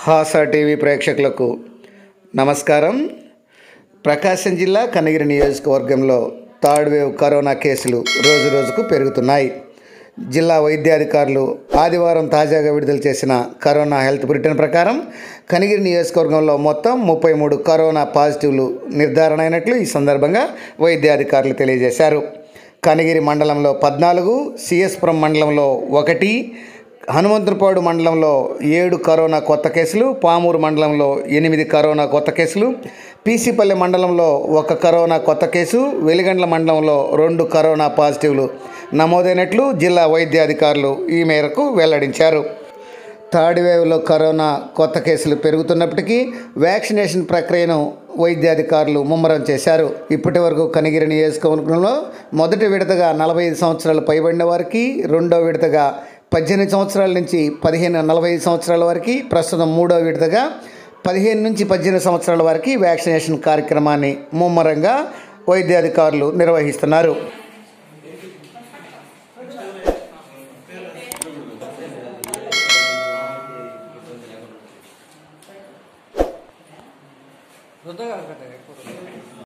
హాస TV ప్రేక్షకులకు నమస్కారం ప్రకాశం జిల్లా కనగిరి నియోజకవర్గంలో థర్డ్ వేవ్ కరోనా కేసులు రోజు రోజుకు పెరుగుతున్నాయి జిల్లా వైద్యాధికారులు ఆదివారం తాజాగా విడుదల చేసిన కరోనా హెల్త్ బులెటిన్ ప్రకారం కనిగిరి నియోజకవర్గంలో మొత్తం ముప్పై మూడు కరోనా పాజిటివ్లు నిర్ధారణ అయినట్లు ఈ సందర్భంగా వైద్యాధికారులు తెలియజేశారు కనిగిరి మండలంలో పద్నాలుగు సిఎస్పురం మండలంలో ఒకటి హనుమంతులపాడు మండలంలో ఏడు కరోనా కొత్త కేసులు పామూరు మండలంలో ఎనిమిది కరోనా కొత్త కేసులు పీసీపల్లి మండలంలో ఒక కరోనా కొత్త కేసు వెలిగండ్ల మండలంలో రెండు కరోనా పాజిటివ్లు నమోదైనట్లు జిల్లా వైద్యాధికారులు ఈ మేరకు వెల్లడించారు థర్డ్ వేవ్లో కరోనా కొత్త కేసులు పెరుగుతున్నప్పటికీ వ్యాక్సినేషన్ ప్రక్రియను వైద్యాధికారులు ముమ్మరం చేశారు ఇప్పటి వరకు కనిగిరి నియోజకవర్గంలో మొదటి విడతగా నలభై ఐదు సంవత్సరాలు పైబడిన వారికి రెండో విడతగా పద్దెనిమిది సంవత్సరాల నుంచి పదిహేను నలభై ఐదు సంవత్సరాల వరకు ప్రస్తుతం మూడో విడతగా పదిహేను నుంచి పద్దెనిమిది సంవత్సరాల వరకు వ్యాక్సినేషన్ కార్యక్రమాన్ని ముమ్మరంగా వైద్యాధికారులు నిర్వహిస్తున్నారు రుద్దగా కట్టారు ఎక్కువ